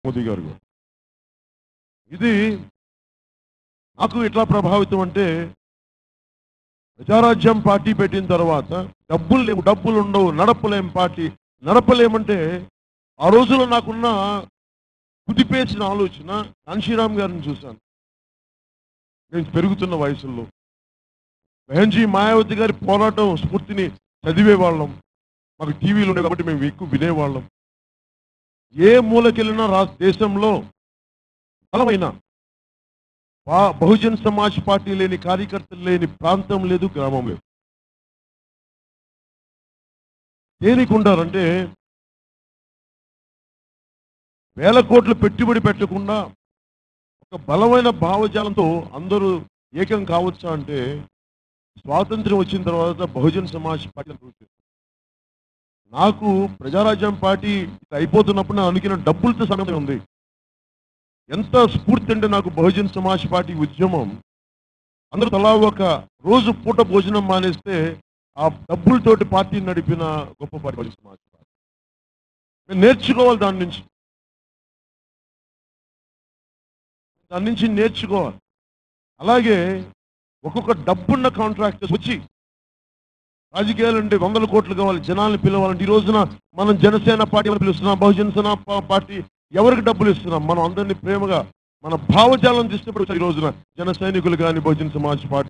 మోదీ గారు కూడా. ఇది నాకు ఎట్లా ప్రభావితం అంటే ప్రజారాజ్యం పార్టీ పెట్టిన తర్వాత డబ్బులు లేవు డబ్బులు ఉండవు నడపలేం పార్టీ నడపలేమంటే ఆ రోజులో నాకున్న కుదిపేసిన ఆలోచన కాన్షీరామ్ గారిని చూశాను నేను పెరుగుతున్న వయసులో బెహన్జీ మాయావతి గారి పోరాటం స్ఫూర్తిని చదివేవాళ్ళం మాకు టీవీలు ఉండే కాబట్టి మేము ఎక్కువ వినేవాళ్ళం ఏ మూలకెళ్ళినా రా దేశంలో బలమైన బా- బహుజన్ సమాజ్ పార్టీ లేని కార్యకర్తలు లేని ప్రాంతం లేదు గ్రామం లేదు దేనికి ఉంటారంటే వేల కోట్లు పెట్టుబడి పెట్టకుండా ఒక బలమైన భావజాలంతో అందరూ ఏకం కావచ్చా అంటే స్వాతంత్రం వచ్చిన తర్వాత బహుజన్ సమాజ్ పార్టీ అభివృద్ధి చేశారు. నాకు ప్రజారాజ్యం పార్టీ ఇట్లా అయిపోతున్నప్పుడు నేను అనుకున్న డబ్బులతో సమయం ఉంది ఎంత స్ఫూర్తి అంటే నాకు బహుజన్ సమాజ్ పార్టీ ఉద్యమం అందరూ తలా ఒక రోజు పూట భోజనం మానేస్తే ఆ డబ్బులతోటి పార్టీ నడిపిన గొప్ప పార్టీ బహుజన్ సమాజ్ పార్టీ నేను నేర్చుకోవాలి దాని నుంచి దాని నుంచి నేర్చుకోవాలి అలాగే ఒక్కొక్క డబ్బున్న కాంట్రాక్టర్స్ వచ్చి రాజకీయాలు అంటే వందల కోట్లు కావాలి జనాల్ని పిలవాలంటే ఈ రోజున మనం జనసేన పార్టీ ఎవరు పిలుస్తున్నాం బహుజన సేన పా- పార్టీ ఎవరికి డబ్బులు ఇస్తున్నాం మనం అందరినీ ప్రేమగా మన భావజాలం తీసుకున్నప్పుడు ఈ రోజున జన సైనికులు కానీ బహుజన సమాజ్ పార్టీ